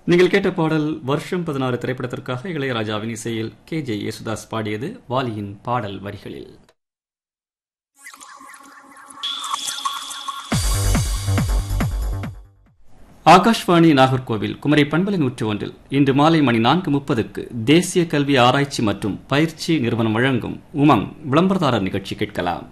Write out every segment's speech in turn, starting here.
நீங்கள் கேட்ட பாடல் வருஷம் பதினாறு திரைப்படத்திற்காக இளையராஜாவின் இசையில் கே ஜே யேசுதாஸ் பாடியது வாலியின் பாடல் வரிகளில் ஆகாஷ்வாணி நாகர்கோவில் குமரி பண்பலை நூற்று ஒன்றில் இன்று மாலை மணி நான்கு முப்பதுக்கு தேசிய கல்வி ஆராய்ச்சி மற்றும் பயிற்சி நிறுவனம் வழங்கும் உமங் விளம்பரதாரர் நிகழ்ச்சி கேட்கலாம்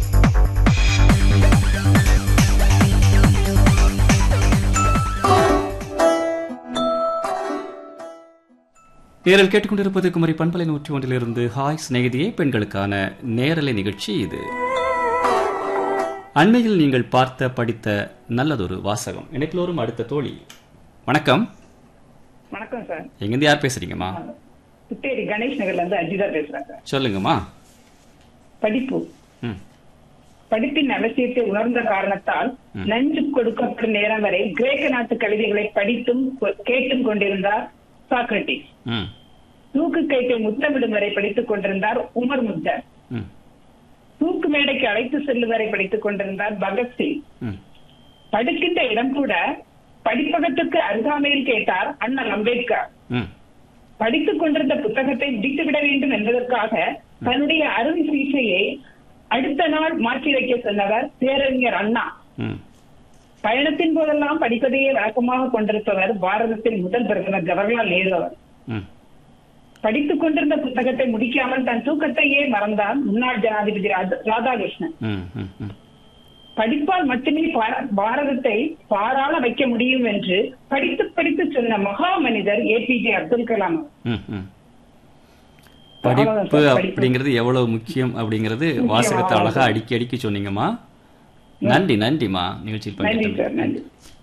நேரில் கேட்டுக்கொண்டிருப்பது குமரி பண்பலை நூற்றி ஒன்றிலிருந்து ஹாய் சிநேகிதியே பெண்களுக்கான நேரலை நிகழ்ச்சி இது அண்மையில் நீங்கள் பார்த்த படித்த நல்லதொரு வாசகம் இணைப்பிலோரும் அடுத்த தோழி வணக்கம் வணக்கம் சார் எங்கிருந்து யார் பேசுறீங்கம்மா புத்தேரி கணேஷ் நகர்ல இருந்து அஜிதா பேசுறேன் சார் சொல்லுங்கம்மா படிப்பு ம் படிப்பின் அவசியத்தை உணர்ந்த காரணத்தால் நஞ்சு கொடுக்கப்படும் நேரம் வரை கிரேக்க நாட்டு கவிதைகளை படித்தும் கொ- கேட்டும் கொண்டிருந்தார் சாக்ரட்டிஸ் ம் தூக்கு கைட்டை முத்தமிடும் வரை படித்துக் கொண்டிருந்தார் உமர் முத்தர் ம் தூக்கு மேடைக்கு அழைத்து செல்லும் வரை படித்துக் கொண்டிருந்தார் பகத்சிங் ம் படிக்கின்ற இடம் கூட படிப்பகத்துக்கு அருகாமையில் கேட்டார் அண்ணல் அம்பேத்கர் ம் படித்துக் கொண்டிருந்த புத்தகத்தை முடித்துவிட வேண்டும் என்பதற்காக தன்னுடைய அறுவை சிகிச்சையை அடுத்த நாள் மாற்றி வைக்க சொன்னவர் பேரறிஞர் அண்ணா ம் பயணத்தின் போதெல்லாம் படிப்பதையே வழக்கமாக கொண்டிருப்பவர் பாரதத்தின் முதல் பிரதமர் ஜவஹர்லால் நேரு அவர் ம் படித்துக் கொண்டிருந்த புத்தகத்தை முடிக்காமல் தன் தூக்கத்தையே மறந்தார் முன்னாள் ஜனாதிபதி ராத- ராதாகிருஷ்ணன் ம் ம் ம் படிப்பால் மட்டுமே பா- பாரதத்தை பாராள வைக்க முடியும் என்று படித்து படித்து சொன்ன மகா மனிதர் ஏபிஜே அப்துல் கலாம் அவர். ம், ம். படிப்பு அவ்வளவுதான் சார், படிப்பு. அப்படிங்கிறது எவ்வளவு முக்கியம் அப்படிங்கிறது வாசகத்தை அழகா அடிக்கி அடிக்கி சொன்னீங்கம்மா நன்றி நன்றிம்மா நிகழ்ச்சியில் நன்றி பங்கேற்ற சார் நன்றி